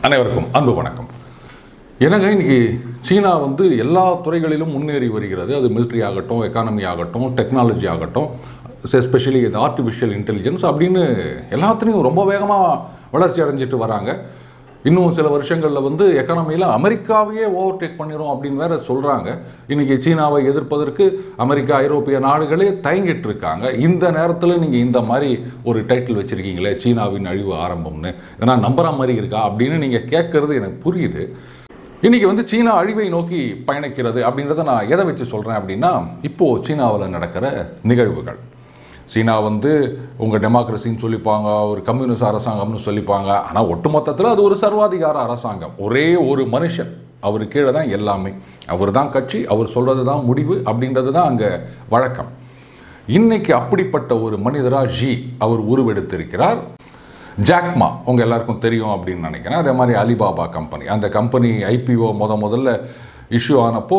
அனைவருக்கும் அன்பு வணக்கம் எனக்கு இன்னைக்கு சீனா வந்து எல்லா துறைகளிலும் முன்னேறி வருகிறது அது மிலிட்ரி ஆகட்டும் எக்கானமி ஆகட்டும் டெக்னாலஜி ஆகட்டும் எஸ்பெஷலி இது ஆர்டிஃபிஷியல் இன்டெலிஜென்ஸ் அப்படின்னு எல்லாத்துலேயும் ரொம்ப வேகமாக வளர்ச்சி அடைஞ்சிட்டு வராங்க இன்னும் சில வருஷங்களில் வந்து எக்கானமியில் அமெரிக்காவையே ஓவர்டேக் பண்ணிடும் அப்படின்னு வேற சொல்கிறாங்க இன்றைக்கி சீனாவை எதிர்ப்பதற்கு அமெரிக்கா ஐரோப்பிய நாடுகளே தயங்கிட்டு இருக்காங்க இந்த நேரத்தில் நீங்கள் இந்த மாதிரி ஒரு டைட்டில் வச்சுருக்கீங்களே சீனாவின் அழிவு ஆரம்பம்னு இதெல்லாம் நம்புற மாதிரி இருக்கா அப்படின்னு நீங்கள் கேட்குறது எனக்கு புரியுது இன்னைக்கு வந்து சீனா அழிவை நோக்கி பயணிக்கிறது அப்படின்றத நான் எதை வச்சு சொல்கிறேன் அப்படின்னா இப்போது சீனாவில் நடக்கிற நிகழ்வுகள் சீனா வந்து உங்கள் டெமோக்ரஸின்னு சொல்லிப்பாங்க ஒரு கம்யூனிஸ்ட் அரசாங்கம்னு சொல்லிப்பாங்க ஆனால் ஒட்டுமொத்தத்தில் அது ஒரு சர்வாதிகார அரசாங்கம் ஒரே ஒரு மனுஷன் அவர் கீழே தான் எல்லாமே அவர் தான் கட்சி அவர் சொல்கிறது தான் முடிவு அப்படின்றது தான் அங்கே வழக்கம் இன்னைக்கு அப்படிப்பட்ட ஒரு மனிதராக ஜி அவர் உருவெடுத்திருக்கிறார் ஜாக்மா உங்க எல்லாருக்கும் தெரியும் அப்படின்னு நினைக்கிறேன் அதே மாதிரி அலிபாபா கம்பெனி அந்த கம்பெனி ஐபிஓ முத முதல்ல இஷ்யூ ஆனப்போ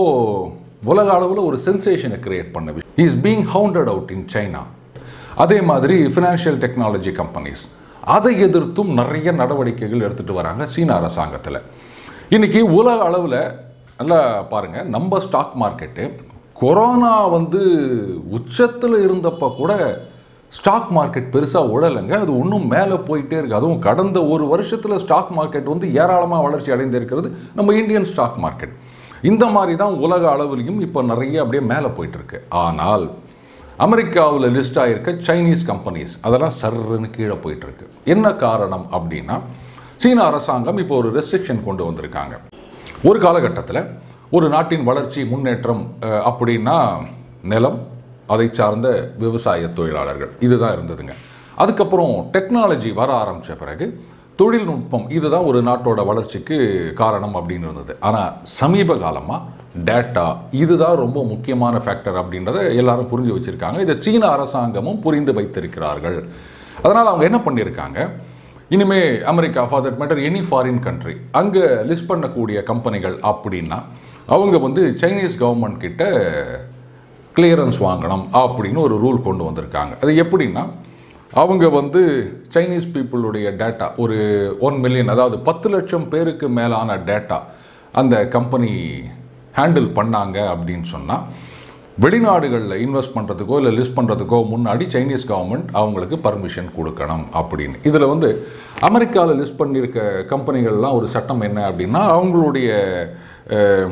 உலக அளவில் ஒரு சென்சேஷனை கிரியேட் பண்ண is being hounded out in China அதே மாதிரி ஃபினான்ஷியல் டெக்னாலஜி கம்பெனிஸ் அதை எதிர்த்தும் நிறைய நடவடிக்கைகள் எடுத்துகிட்டு வராங்க சீன அரசாங்கத்தில் இன்னைக்கு உலக அளவில் நல்லா பாருங்கள் நம்ம ஸ்டாக் மார்க்கெட்டு கொரோனா வந்து உச்சத்தில் இருந்தப்போ கூட ஸ்டாக் மார்க்கெட் பெருசாக உழலைங்க அது இன்னும் மேலே போயிட்டே இருக்குது அதுவும் கடந்த ஒரு வருஷத்தில் ஸ்டாக் மார்க்கெட் வந்து ஏராளமாக வளர்ச்சி அடைந்திருக்கிறது நம்ம இந்தியன் ஸ்டாக் மார்க்கெட் இந்த மாதிரி தான் உலக அளவுலையும் இப்போ நிறைய அப்படியே மேலே போயிட்டுருக்கு ஆனால் அமெரிக்காவில் லிஸ்ட் ஆகிருக்க சைனீஸ் கம்பெனிஸ் அதெல்லாம் சர்ன்னு கீழே போயிட்டுருக்கு என்ன காரணம் அப்படின்னா சீன அரசாங்கம் இப்போ ஒரு ரெஸ்ட்ரிக்ஷன் கொண்டு வந்திருக்காங்க ஒரு காலகட்டத்தில் ஒரு நாட்டின் வளர்ச்சி முன்னேற்றம் அஹ், அப்படின்னா நிலம் அதை சார்ந்த விவசாய தொழிலாளர்கள் இதுதான் இருந்ததுங்க அதுக்கப்புறம் டெக்னாலஜி வர ஆரம்பித்த பிறகு தொழில்நுட்பம் இதுதான் ஒரு நாட்டோட வளர்ச்சிக்கு காரணம் அப்படின்னு இருந்தது ஆனால் சமீப காலமாக டேட்டா இதுதான் ரொம்ப முக்கியமான ஃபேக்டர் அப்படின்றத எல்லாரும் புரிஞ்சு வச்சுருக்காங்க இதை சீன அரசாங்கமும் புரிந்து வைத்திருக்கிறார்கள் அதனால் அவங்க என்ன பண்ணியிருக்காங்க இனிமே America for that matter any foreign country அங்கே லிஸ்ட் பண்ணக்கூடிய கம்பெனிகள் அப்படின்னா அவங்க வந்து சைனீஸ் கவர்மெண்ட் கிட்ட கிளியரன்ஸ் வாங்கணும் அப்படின்னு ஒரு ரூல் கொண்டு வந்திருக்காங்க அது எப்படின்னா அவங்க வந்து சைனீஸ் பீப்புளுடைய டேட்டா ஒரு ஒன் மில்லியன் அதாவது பத்து லட்சம் பேருக்கு மேலான டேட்டா அந்த கம்பெனி ஹேண்டில் பண்ணாங்க அப்படின்னு சொன்னால் வெளிநாடுகளில் இன்வெஸ்ட் பண்ணுறதுக்கோ இல்லை லிஸ்ட் பண்ணுறதுக்கோ முன்னாடி சைனீஸ் கவர்மெண்ட் அவங்களுக்கு பர்மிஷன் கொடுக்கணும் அப்படின்னு இதில் வந்து அமெரிக்காவில் லிஸ்ட் பண்ணியிருக்க கம்பெனிகள்லாம் ஒரு சட்டம் என்ன அப்படின்னா அவங்களுடைய அஹ்,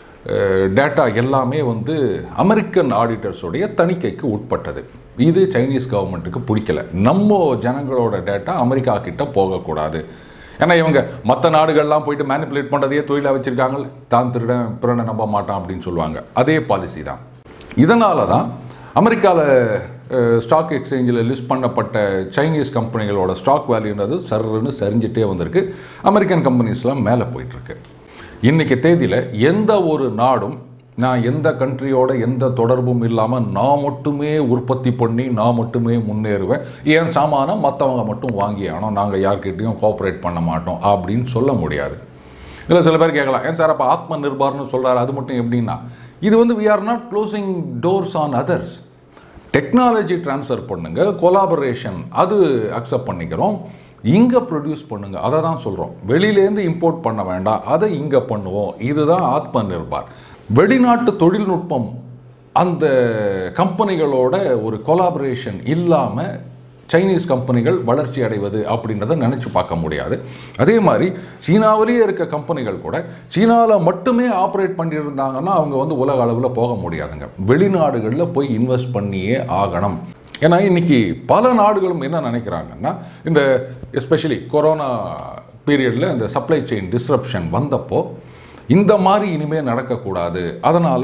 டேட்டா எல்லாமே வந்து அமெரிக்கன் ஆடிட்டர்ஸுடைய தணிக்கைக்கு உட்பட்டது இது சைனீஸ் கவர்மெண்ட்டுக்கு பிடிக்கல நம்ம ஜனங்களோட டேட்டா அமெரிக்கா கிட்ட போகக்கூடாது ஏன்னா இவங்க மற்ற நாடுகள்லாம் போயிட்டு மேனிப்புலேட் பண்ணுறதையே தொழிலாக வச்சுருக்காங்க தான் திருடன் பிறனை நம்ப மாட்டான் அப்படின்னு சொல்லுவாங்க அதே பாலிசி தான் இதனால தான் அமெரிக்காவில் ஸ்டாக் எக்ஸ்சேஞ்சில் லிஸ்ட் பண்ணப்பட்ட சைனீஸ் கம்பெனிகளோட ஸ்டாக் வேல்யூன்றது சர்ன்னு சரிஞ்சிட்டே வந்திருக்கு அமெரிக்கன் கம்பெனிஸ்லாம் மேலே போயிட்டுருக்கு இன்னைக்கு தேதியில் எந்த ஒரு நாடும் நான் எந்த கண்ட்ரியோட எந்த தொடர்பும் இல்லாமல் நான் மட்டுமே உற்பத்தி பண்ணி நான் மட்டுமே முன்னேறுவேன் ஏன் சாமானம் மற்றவங்க மட்டும் வாங்கி ஆனோம் நாங்கள் யார்கிட்டையும் கோஆப்ரேட் பண்ண மாட்டோம் அப்படின்னு சொல்ல முடியாது இல்லை சில பேர் கேட்கலாம் ஏன் சார் அப்போ ஆத்ம நிர்பார்னு சொல்கிறாரு அது மட்டும் எப்படின்னா இது வந்து we are not closing doors on others technology transfer பண்ணுங்க கொலாபரேஷன் அது அக்செப்ட் பண்ணிக்கிறோம் இங்கே ப்ரொடியூஸ் பண்ணுங்க அதை தான் சொல்கிறோம் வெளியிலேருந்து இம்போர்ட் பண்ண வேண்டாம் அதை இங்கே பண்ணுவோம் இதுதான் ஆத்ம நிர்பார் வெளிநாட்டு தொழில்நுட்பம் அந்த கம்பெனிகளோட ஒரு கொலாபரேஷன் இல்லாமல் சைனீஸ் கம்பெனிகள் வளர்ச்சி அடைவது அப்படின்றத நினச்சி பார்க்க முடியாது அதே மாதிரி சீனாவிலேயே இருக்க கம்பெனிகள் கூட சீனாவில் மட்டுமே ஆப்ரேட் பண்ணியிருந்தாங்கன்னா அவங்க வந்து உலக அளவில் போக முடியாதுங்க வெளிநாடுகளில் போய் இன்வெஸ்ட் பண்ணியே ஆகணும் ஏன்னா இன்னைக்கு பல நாடுகளும் என்ன நினைக்கிறாங்கன்னா இந்த எஸ்பெஷலி கொரோனா பீரியடில் இந்த சப்ளை செயின் டிஸ்ரப்ஷன் வந்தப்போ இந்த மாதிரி இனிமேல் நடக்கக்கூடாது அதனால்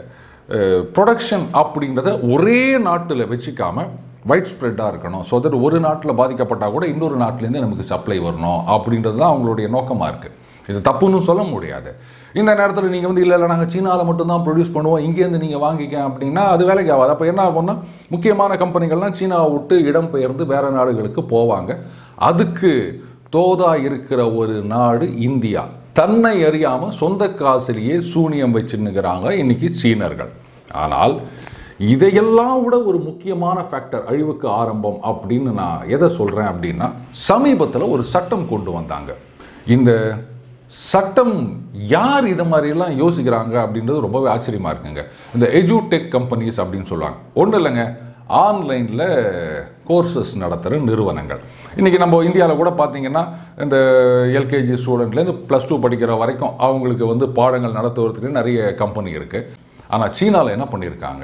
ப்ரொடக்ஷன் அப்படின்றத ஒரே நாட்டில் வச்சுக்காம வைட் ஸ்ப்ரெட்டாக இருக்கணும் ஸோ தட் ஒரு நாட்டில் பாதிக்கப்பட்டால் கூட இன்னொரு நாட்டிலேருந்து நமக்கு சப்ளை வரணும் அப்படின்றது தான் அவங்களுடைய நோக்கமாக இருக்குது இது தப்புன்னு சொல்ல முடியாது இந்த நேரத்தில் நீங்கள் வந்து இல்லை இல்லை நாங்கள் சீனாவில் மட்டும்தான் ப்ரொடியூஸ் பண்ணுவோம் இங்கேருந்து நீங்கள் வாங்கிக்க அப்படின்னா அது வேலைக்கு ஆகாது அப்போ என்ன ஆகும்னா முக்கியமான கம்பெனிகள்லாம் சீனாவை விட்டு இடம் பெயர்ந்து வேறு நாடுகளுக்கு போவாங்க அதுக்கு தோதா இருக்கிற ஒரு நாடு இந்தியா தன்னை அறியாமல் சொந்த காசிலேயே சூனியம் வச்சுன்னுக்கிறாங்க இன்னைக்கு சீனர்கள் ஆனால் இதையெல்லாம் விட ஒரு முக்கியமான ஃபேக்டர் அழிவுக்கு ஆரம்பம் அப்படின்னு நான் எதை சொல்கிறேன் அப்படின்னா சமீபத்தில் ஒரு சட்டம் கொண்டு வந்தாங்க இந்த சட்டம் யார் இது மாதிரிலாம் யோசிக்கிறாங்க அப்படின்றது ரொம்பவே ஆச்சரியமாக இருக்குங்க இந்த எஜுடெக் கம்பெனிஸ் அப்படின்னு சொல்லுவாங்க ஒன்றும் இல்லைங்க ஆன்லைனில் கோர்சஸ் நடத்துகிற நிறுவனங்கள் இன்றைக்கி நம்ம இந்தியாவில் கூட பார்த்தீங்கன்னா இந்த எல்கேஜி ஸ்டூடெண்ட்லேருந்து ப்ளஸ் டூ படிக்கிற வரைக்கும் அவங்களுக்கு வந்து பாடங்கள் நடத்துவதற்கு நிறைய கம்பெனி இருக்குது ஆனால் சீனாவில் என்ன பண்ணியிருக்காங்க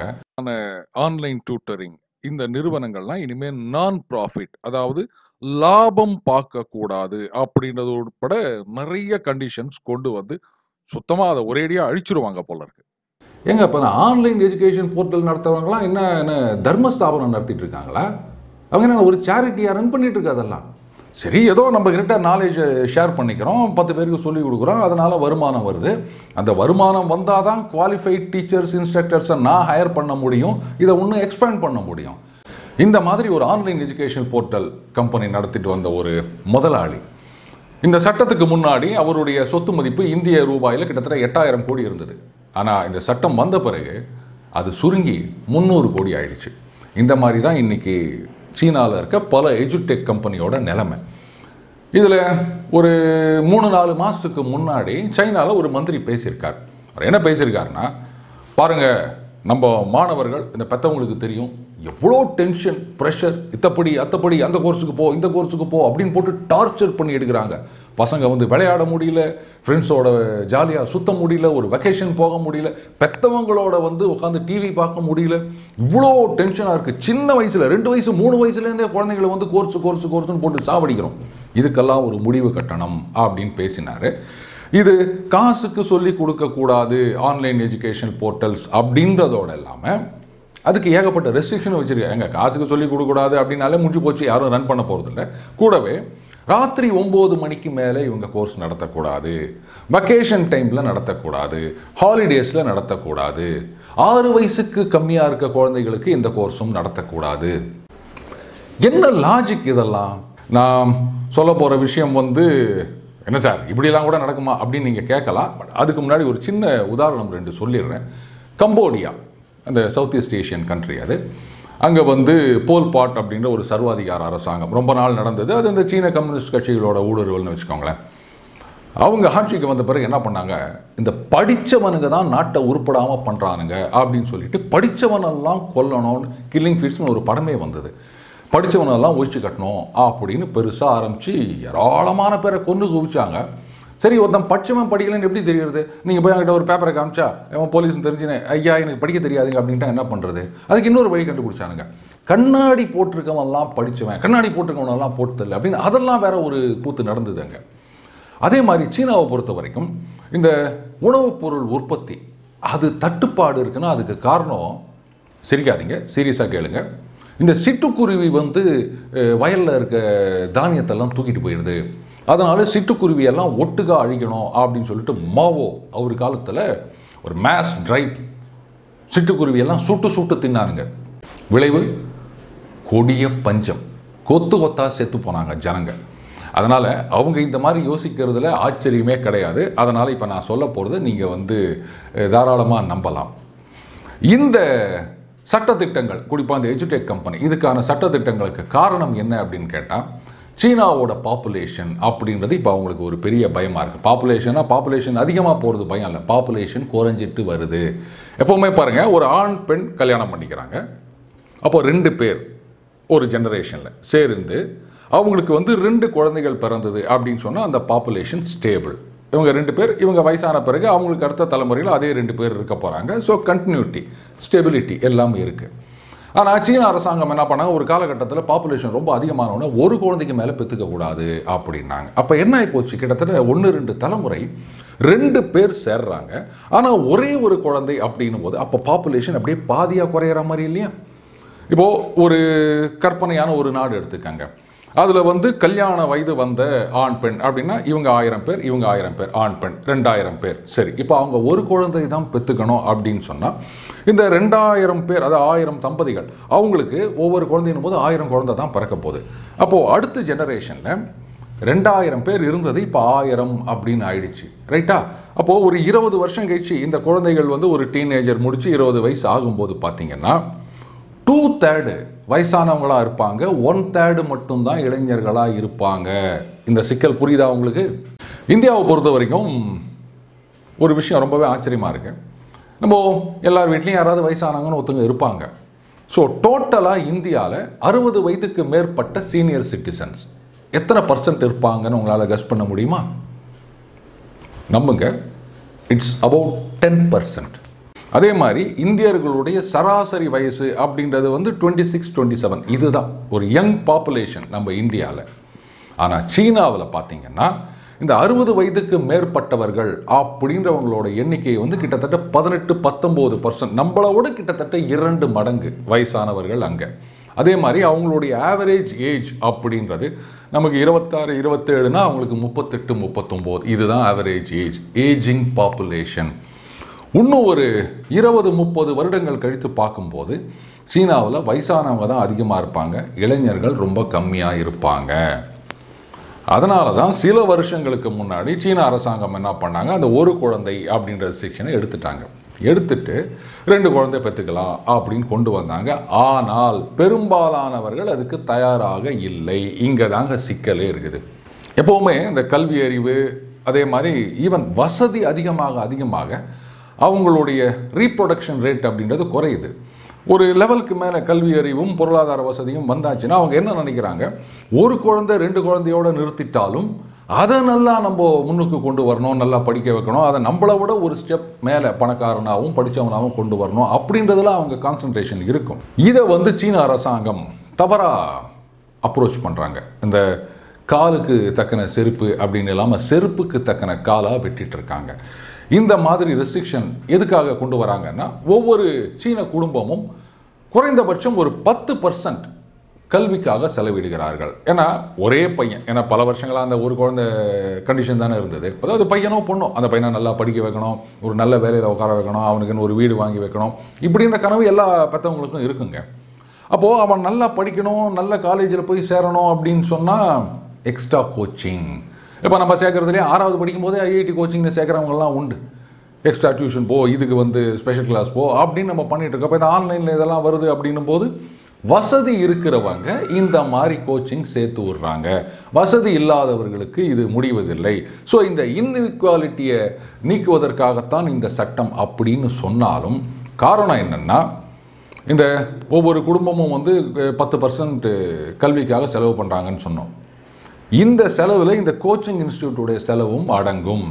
ஆன்லைன் டியூட்டரிங் இந்த நிறுவனங்கள்லாம் இனிமேல் நான் ப்ராஃபிட் அதாவது லாபம் பார்க்கக்கூடாது அப்படின்றது உட்பட நிறைய கண்டிஷன்ஸ் கொண்டு வந்து சுத்தமாக அதை ஒரேடியாக அழிச்சிருவாங்க போல இருக்கு ஏங்க இப்போ ஆன்லைன் எஜுகேஷன் போர்ட்டல் நடத்துறவங்களாம் என்ன என்ன தர்மஸ்தாபனம் நடத்திட்டு இருக்காங்களா அவங்க என்ன ஒரு சேரிட்டியாக ரன் பண்ணிட்டு இருக்கா அதெல்லாம் சரி ஏதோ நம்ம கிட்ட நாலேஜ் ஷேர் பண்ணிக்கிறோம் பத்து பேருக்கு சொல்லி கொடுக்குறோம் அதனால் வருமானம் வருது அந்த வருமானம் வந்தால் தான் குவாலிஃபைட் டீச்சர்ஸ் இன்ஸ்ட்ரக்டர்ஸை நான் ஹையர் பண்ண முடியும் இதை இன்னும் எக்ஸ்பேண்ட் பண்ண முடியும் இந்த மாதிரி ஒரு ஆன்லைன் எஜுகேஷன் போர்ட்டல் கம்பெனி நடத்திட்டு வந்த ஒரு முதலாளி இந்த சட்டத்துக்கு முன்னாடி அவருடைய சொத்து மதிப்பு இந்திய ரூபாயில் கிட்டத்தட்ட எட்டாயிரம் கோடி இருந்தது ஆனால் இந்த சட்டம் வந்த பிறகு அது சுருங்கி முந்நூறு கோடி ஆயிடுச்சு இந்த மாதிரி தான் இன்னைக்கு சீனாவில் இருக்க பல எஜுடெக் கம்பெனியோட நிலைமை இதில் ஒரு மூணு நாலு மாதத்துக்கு முன்னாடி சைனாவில் ஒரு மந்திரி பேசியிருக்கார் அவர் என்ன பேசியிருக்காருன்னா பாருங்க நம்ம மாணவர்கள் இந்த பெற்றவங்களுக்கு தெரியும் எவ்வளோ டென்ஷன் ப்ரெஷர் இத்தப்படி அத்தப்படி அந்த கோர்ஸுக்கு போ இந்த கோர்ஸுக்கு போ அப்படின்னு போட்டு டார்ச்சர் பண்ணி எடுக்கிறாங்க பசங்க வந்து விளையாட முடியல ஃப்ரெண்ட்ஸோட ஜாலியாக சுத்த முடியல ஒரு வெக்கேஷன் போக முடியல பெத்தவங்களோட வந்து உட்காந்து டிவி பார்க்க முடியல இவ்வளோ டென்ஷனாக இருக்குது சின்ன வயசில் ரெண்டு வயசு மூணு வயசுலேருந்தே குழந்தைங்களை வந்து கோர்ஸ் கோர்ஸ் கோர்ஸ்னு போட்டு சாவடிக்கிறோம் இதுக்கெல்லாம் ஒரு முடிவு கட்டணும் அப்படின்னு பேசினார் இது காசுக்கு சொல்லி கொடுக்கக்கூடாது ஆன்லைன் எஜுகேஷன் போர்ட்டல்ஸ் அப்படின்றதோட இல்லாமல் அதுக்கு ஏகப்பட்ட ரெஸ்ட்ரிக்ஷன் வச்சுருக்காங்க எங்க காசுக்கு சொல்லி கொடுக்கக்கூடாது அப்படின்னாலே முடிஞ்சு போச்சு யாரும் ரன் பண்ண போகிறதில்ல கூடவே ராத்திரி ஒம்பது மணிக்கு மேலே இவங்க கோர்ஸ் நடத்தக்கூடாது வக்கேஷன் டைமில் நடத்தக்கூடாது ஹாலிடேஸில் நடத்தக்கூடாது ஆறு வயசுக்கு கம்மியாக இருக்க குழந்தைகளுக்கு இந்த கோர்ஸும் நடத்தக்கூடாது என்ன லாஜிக் இதெல்லாம் நான் சொல்ல போகிற விஷயம் வந்து என்ன சார் இப்படிலாம் கூட நடக்குமா அப்படின்னு நீங்கள் கேட்கலாம் பட் அதுக்கு முன்னாடி ஒரு சின்ன உதாரணம் ரெண்டு சொல்லிடுறேன் கம்போடியா அந்த சவுத் ஈஸ்ட் ஏஷியன் கண்ட்ரி அது அங்கே வந்து போல் பாட் அப்படின்ற ஒரு சர்வாதிகார அரசாங்கம் ரொம்ப நாள் நடந்தது அது இந்த சீன கம்யூனிஸ்ட் கட்சிகளோட ஊடுருவல்னு வச்சுக்கோங்களேன் அவங்க ஆட்சிக்கு வந்த பிறகு என்ன பண்ணாங்க இந்த படித்தவனுங்க தான் நாட்டை உருப்படாமல் பண்ணுறானுங்க அப்படின்னு சொல்லிட்டு படித்தவனெல்லாம் கொல்லணும்னு கில்லிங் ஃபீட்ஸ்னு ஒரு படமே வந்தது படித்தவனெல்லாம் ஒழிச்சு கட்டணும் அப்படின்னு பெருசாக ஆரம்பித்து ஏராளமான பேரை கொண்டு குவிச்சாங்க சரி ஒருத்தன் படிச்சவன் படிக்கலன்னு எப்படி தெரியுறது நீங்கள் போய் அவங்ககிட்ட ஒரு பேப்பரை காமிச்சா அவன் போலீஸ் தெரிஞ்சுனே ஐயா எனக்கு படிக்க தெரியாதுங்க அப்படின்ட்டா என்ன பண்ணுறது அதுக்கு இன்னொரு வழி கண்டுபிடிச்சானுங்க கண்ணாடி போட்டிருக்கவன்லாம் படித்தவன் கண்ணாடி போட்டிருக்கவனெல்லாம் போட்டு தெரியல அப்படின்னு அதெல்லாம் வேற ஒரு கூத்து நடந்தது அங்கே அதே மாதிரி சீனாவை பொறுத்த வரைக்கும் இந்த உணவுப் பொருள் உற்பத்தி அது தட்டுப்பாடு இருக்குன்னா அதுக்கு காரணம் சிரிக்காதீங்க சீரியஸாக கேளுங்க இந்த சிட்டுக்குருவி வந்து அஹ், வயல்ல இருக்க தானியத்தெல்லாம் தூக்கிட்டு போயிடுது அதனால சிட்டுக்குருவியெல்லாம் ஒட்டுக்கா அழிக்கணும் அப்படின்னு சொல்லிட்டு மாவோ அவர் காலத்தில் ஒரு மேஸ் ட்ரைவ் சிட்டுக்குருவியெல்லாம் சுட்டு சுட்டு தின்னானுங்க விளைவு கொடிய பஞ்சம் கொத்து கொத்தா செத்து போனாங்க ஜனங்க அதனால் அவங்க இந்த மாதிரி யோசிக்கிறதுல ஆச்சரியமே கிடையாது அதனால் இப்போ நான் சொல்ல போகிறத நீங்கள் வந்து தாராளமாக நம்பலாம் இந்த சட்டத்திட்டங்கள் குறிப்பாக இந்த எஜுடெக் கம்பெனி இதுக்கான சட்டத்திட்டங்களுக்கு காரணம் என்ன அப்படின்னு கேட்டால் சீனாவோட பாப்புலேஷன் அப்படின்றது இப்போ அவங்களுக்கு ஒரு பெரிய பயமாக இருக்குது பாப்புலேஷனாக பாப்புலேஷன் அதிகமாக போகிறது பயம் இல்லை பாப்புலேஷன் குறைஞ்சிட்டு வருது எப்போவுமே பாருங்கள் ஒரு ஆண் பெண் கல்யாணம் பண்ணிக்கிறாங்க அப்போ ரெண்டு பேர் ஒரு ஜெனரேஷனில் சேர்ந்து அவங்களுக்கு வந்து ரெண்டு குழந்தைகள் பிறந்தது அப்படின்னு சொன்னால் அந்த பாப்புலேஷன் ஸ்டேபிள் இவங்க ரெண்டு பேர் இவங்க வயசான பிறகு அவங்களுக்கு அடுத்த தலைமுறையில் அதே ரெண்டு பேர் இருக்க போகிறாங்க ஸோ கண்டினியூட்டி ஸ்டெபிலிட்டி எல்லாமே இருக்குது ஆனால் சீன அரசாங்கம் என்ன பண்ணாங்க ஒரு காலகட்டத்தில் பாப்புலேஷன் ரொம்ப அதிகமானவுடனே ஒரு குழந்தைக்கு மேலே பெற்றுக்க கூடாது அப்படின்னாங்க அப்போ என்ன ஆகிப்போச்சு கிட்டத்தட்ட ஒன்று ரெண்டு தலைமுறை ரெண்டு பேர் சேர்றாங்க ஆனால் ஒரே ஒரு குழந்தை அப்படின்னும் போது அப்போ பாப்புலேஷன் அப்படியே பாதியாக குறையிற மாதிரி இல்லையா இப்போது ஒரு கற்பனையான ஒரு நாடு எடுத்துக்கங்க அதில் வந்து கல்யாண வயது வந்த ஆண் பெண் அப்படின்னா இவங்க ஆயிரம் பேர் இவங்க ஆயிரம் பேர் ஆண் பெண் ரெண்டாயிரம் பேர் சரி இப்போ அவங்க ஒரு குழந்தை தான் பெற்றுக்கணும் அப்படின்னு சொன்னால் இந்த ரெண்டாயிரம் பேர் அதாவது ஆயிரம் தம்பதிகள் அவங்களுக்கு ஒவ்வொரு குழந்தையும் போது ஆயிரம் குழந்தை தான் பிறக்க போகுது அப்போது அடுத்த ஜெனரேஷனில் ரெண்டாயிரம் பேர் இருந்தது இப்போ ஆயிரம் அப்படின்னு ஆயிடுச்சு ரைட்டா அப்போது ஒரு இருபது வருஷம் கழிச்சு இந்த குழந்தைகள் வந்து ஒரு டீனேஜர் முடிச்சு இருபது வயசு ஆகும்போது பார்த்தீங்கன்னா டூ தேர்டு வயசானவங்களாக இருப்பாங்க ஒன் தேர்டு மட்டும்தான் இளைஞர்களாக இருப்பாங்க இந்த சிக்கல் புரியுதா உங்களுக்கு இந்தியாவை பொறுத்த வரைக்கும் ஒரு விஷயம் ரொம்பவே ஆச்சரியமாக இருக்கு நம்ம எல்லார் வீட்லேயும் யாராவது வயசானவங்கன்னு ஒருத்தவங்க இருப்பாங்க ஸோ டோட்டலாக இந்தியாவில் அறுபது வயதுக்கு மேற்பட்ட சீனியர் சிட்டிசன்ஸ் எத்தனை பர்சன்ட் இருப்பாங்கன்னு உங்களால் கெஸ் பண்ண முடியுமா நம்புங்க இட்ஸ் அபவுட் டென் பர்சன்ட் அதே மாதிரி இந்தியர்களுடைய சராசரி வயசு அப்படின்றது வந்து டுவெண்ட்டி சிக்ஸ் டுவெண்ட்டி செவன் இதுதான் ஒரு யங் பாப்புலேஷன் நம்ம இந்தியாவில் ஆனால் சீனாவில் பார்த்தீங்கன்னா இந்த அறுபது வயதுக்கு மேற்பட்டவர்கள் அப்படின்றவங்களோட எண்ணிக்கை வந்து கிட்டத்தட்ட பதினெட்டு பத்தொம்போது பர்சன்ட் நம்மளோட கிட்டத்தட்ட இரண்டு மடங்கு வயசானவர்கள் அங்கே அதே மாதிரி அவங்களுடைய ஆவரேஜ் ஏஜ் அப்படின்றது நமக்கு இருபத்தாறு இருபத்தேழுனா அவங்களுக்கு முப்பத்தெட்டு முப்பத்தொம்போது இதுதான் ஆவரேஜ் ஏஜ் ஏஜிங் பாப்புலேஷன் இன்னும் ஒரு இருபது முப்பது வருடங்கள் கழித்து பார்க்கும்போது சீனாவில் வயசானவங்க தான் அதிகமாக இருப்பாங்க இளைஞர்கள் ரொம்ப கம்மியாக இருப்பாங்க அதனால தான் சில வருஷங்களுக்கு முன்னாடி சீன அரசாங்கம் என்ன பண்ணாங்க அந்த ஒரு குழந்தை அப்படின்ற செக்ஷனை எடுத்துட்டாங்க எடுத்துட்டு ரெண்டு குழந்தை பெற்றுக்கலாம் அப்படின்னு கொண்டு வந்தாங்க ஆனால் பெரும்பாலானவர்கள் அதுக்கு தயாராக இல்லை இங்கே தாங்க சிக்கலே இருக்குது எப்போவுமே இந்த கல்வி அறிவு அதே மாதிரி ஈவன் வசதி அதிகமாக அதிகமாக அவங்களுடைய ரீப்ரொடக்ஷன் ரேட் அப்படின்றது குறையுது ஒரு லெவலுக்கு மேலே கல்வி அறிவும் பொருளாதார வசதியும் வந்தாச்சுன்னா அவங்க என்ன நினைக்கிறாங்க ஒரு குழந்தை ரெண்டு குழந்தையோட நிறுத்திட்டாலும் அதை நல்லா நம்ம முன்னுக்கு கொண்டு வரணும் நல்லா படிக்க வைக்கணும் அதை நம்மளை விட ஒரு ஸ்டெப் மேலே பணக்காரனாகவும் படித்தவனாகவும் கொண்டு வரணும் அப்படின்றதுல அவங்க கான்சன்ட்ரேஷன் இருக்கும் இதை வந்து சீன அரசாங்கம் தவறாக அப்ரோச் பண்ணுறாங்க இந்த காலுக்கு தக்கன செருப்பு அப்படின்னு இல்லாமல் செருப்புக்கு தக்கன காலாக வெட்டிட்டு இருக்காங்க இந்த மாதிரி ரெஸ்ட்ரிக்ஷன் எதுக்காக கொண்டு வராங்கன்னா ஒவ்வொரு சீன குடும்பமும் குறைந்தபட்சம் ஒரு பத்து பர்சன்ட் கல்விக்காக செலவிடுகிறார்கள் ஏன்னா ஒரே பையன் ஏன்னா பல வருஷங்களாக அந்த ஒரு குழந்தை கண்டிஷன் தானே இருந்தது அதாவது பையனோ பொண்ணும் அந்த பையனை நல்லா படிக்க வைக்கணும் ஒரு நல்ல வேலையில் உட்கார வைக்கணும் அவனுக்குன்னு ஒரு வீடு வாங்கி வைக்கணும் இப்படின்ற கனவு எல்லா பெற்றவங்களுக்கும் இருக்குங்க அப்போது அவன் நல்லா படிக்கணும் நல்ல காலேஜில் போய் சேரணும் அப்படின்னு சொன்னால் எக்ஸ்ட்ரா கோச்சிங் இப்போ நம்ம சேர்க்குறதுலேயே ஆறாவது படிக்கும் போதே ஐஐடி கோச்சிங்னு சேர்க்குறவங்கலாம் உண்டு எக்ஸ்ட்ரா டியூஷன் போ இதுக்கு வந்து ஸ்பெஷல் கிளாஸ் போ அப்படின்னு நம்ம பண்ணிட்டு இருக்கோம் இப்போ இந்த ஆன்லைனில் இதெல்லாம் வருது அப்படின்னும் போது வசதி இருக்கிறவங்க இந்த மாதிரி கோச்சிங் சேர்த்து விடுறாங்க வசதி இல்லாதவர்களுக்கு இது முடிவதில்லை ஸோ இந்த இன்இக்வாலிட்டியை நீக்குவதற்காகத்தான் இந்த சட்டம் அப்படின்னு சொன்னாலும் காரணம் என்னென்னா இந்த ஒவ்வொரு குடும்பமும் வந்து பத்து பர்சன்ட் கல்விக்காக செலவு பண்ணுறாங்கன்னு சொன்னோம் இந்த செலவில் இந்த கோச்சிங் இன்ஸ்டியூட்டுடைய செலவும் அடங்கும்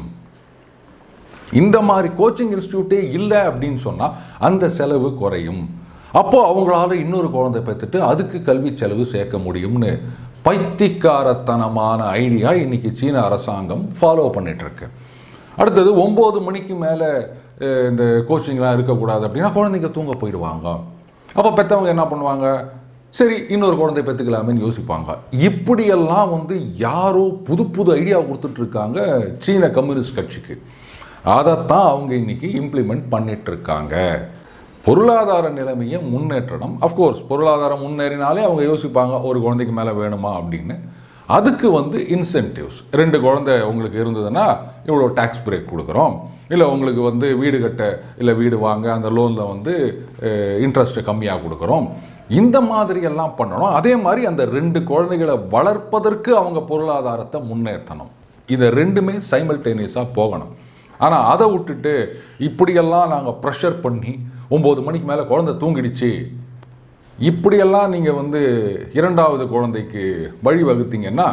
இந்த மாதிரி கோச்சிங் இன்ஸ்டியூட்டே இல்லை அப்படின்னு சொன்னால் அந்த செலவு குறையும் அப்போ அவங்களால இன்னொரு குழந்தை பெற்றுட்டு அதுக்கு கல்வி செலவு சேர்க்க முடியும்னு பைத்தியக்காரத்தனமான ஐடியா இன்னைக்கு சீன அரசாங்கம் ஃபாலோ பண்ணிட்டு இருக்கு அடுத்தது ஒம்பது மணிக்கு மேலே இந்த கோச்சிங்லாம் இருக்கக்கூடாது அப்படின்னா குழந்தைங்க தூங்க போயிடுவாங்க அப்போ பெற்றவங்க என்ன பண்ணுவாங்க சரி இன்னொரு குழந்தை பெற்றுக்கலாமேன்னு யோசிப்பாங்க இப்படியெல்லாம் வந்து யாரோ புது புது ஐடியா கொடுத்துட்ருக்காங்க சீன கம்யூனிஸ்ட் கட்சிக்கு அதைத்தான் அவங்க இன்னைக்கு இம்ப்ளிமெண்ட் பண்ணிட்டு இருக்காங்க பொருளாதார நிலைமையை முன்னேற்றணும் அஃப்கோர்ஸ் பொருளாதாரம் முன்னேறினாலே அவங்க யோசிப்பாங்க ஒரு குழந்தைக்கு மேலே வேணுமா அப்படின்னு அதுக்கு வந்து இன்சென்டிவ்ஸ் ரெண்டு குழந்தை உங்களுக்கு இருந்ததுன்னா இவ்வளோ டேக்ஸ் பிரேக் கொடுக்குறோம் இல்லை உங்களுக்கு வந்து வீடு கட்ட இல்லை வீடு வாங்க அந்த லோனில் வந்து இன்ட்ரெஸ்ட்டு கம்மியாக கொடுக்குறோம் இந்த மாதிரி எல்லாம் பண்ணணும் அதே மாதிரி அந்த ரெண்டு குழந்தைகளை வளர்ப்பதற்கு அவங்க பொருளாதாரத்தை முன்னேற்றணும் இதை ரெண்டுமே சைமல்டேனியஸாக போகணும் ஆனால் அதை விட்டுட்டு இப்படியெல்லாம் நாங்கள் ப்ரெஷர் பண்ணி ஒம்பது மணிக்கு மேலே குழந்தை தூங்கிடுச்சு இப்படியெல்லாம் நீங்கள் வந்து இரண்டாவது குழந்தைக்கு வழி வகுத்தீங்கன்னா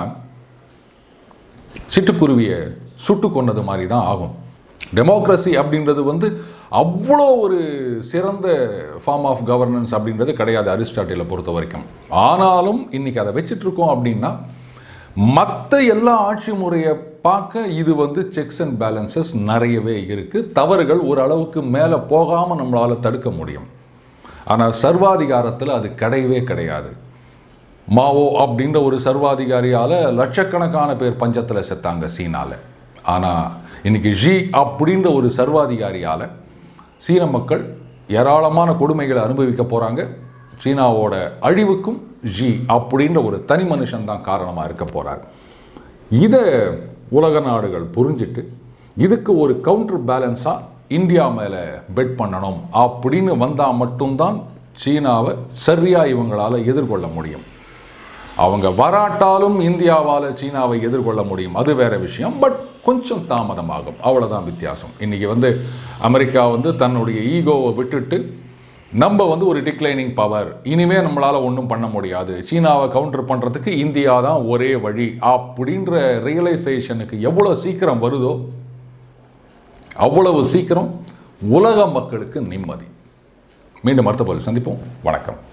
சிட்டுக்குருவியை சுட்டு கொன்னது மாதிரி தான் ஆகும் டெமோக்ரஸி அப்படின்றது வந்து அவ்வளோ ஒரு சிறந்த ஃபார்ம் ஆஃப் கவர்னன்ஸ் அப்படின்றது கிடையாது அரிஸ்டாட்டிலை பொறுத்த வரைக்கும் ஆனாலும் இன்னைக்கு அதை வச்சுட்டு இருக்கோம் அப்படின்னா மற்ற எல்லா ஆட்சி முறையை பார்க்க இது வந்து செக்ஸ் அண்ட் பேலன்சஸ் நிறையவே இருக்குது தவறுகள் ஓரளவுக்கு மேலே போகாமல் நம்மளால் தடுக்க முடியும் ஆனால் சர்வாதிகாரத்தில் அது கிடையவே கிடையாது மாவோ அப்படின்ற ஒரு சர்வாதிகாரியால் லட்சக்கணக்கான பேர் பஞ்சத்தில் செத்தாங்க சீனாவில் ஆனால் இன்னைக்கு ஜி அப்படின்ற ஒரு சர்வாதிகாரியால் சீன மக்கள் ஏராளமான கொடுமைகளை அனுபவிக்க போகிறாங்க சீனாவோட அழிவுக்கும் ஜி அப்படின்ற ஒரு தனி மனுஷன் தான் காரணமாக இருக்க போகிறார் இதை உலக நாடுகள் புரிஞ்சிட்டு இதுக்கு ஒரு கவுண்டர் பேலன்ஸாக இந்தியா மேலே பெட் பண்ணணும் அப்படின்னு வந்தால் மட்டும்தான் சீனாவை சரியாக இவங்களால் எதிர்கொள்ள முடியும் அவங்க வராட்டாலும் இந்தியாவால் சீனாவை எதிர்கொள்ள முடியும் அது வேற விஷயம் பட் கொஞ்சம் தாமதமாகும் அவ்வளோதான் வித்தியாசம் இன்றைக்கி வந்து அமெரிக்கா வந்து தன்னுடைய ஈகோவை விட்டுட்டு நம்ம வந்து ஒரு டிக்ளைனிங் பவர் இனிமே நம்மளால் ஒன்றும் பண்ண முடியாது சீனாவை கவுண்டர் பண்ணுறதுக்கு இந்தியா தான் ஒரே வழி அப்படின்ற ரியலைசேஷனுக்கு எவ்வளோ சீக்கிரம் வருதோ அவ்வளவு சீக்கிரம் உலக மக்களுக்கு நிம்மதி மீண்டும் அடுத்த போல் சந்திப்போம் வணக்கம்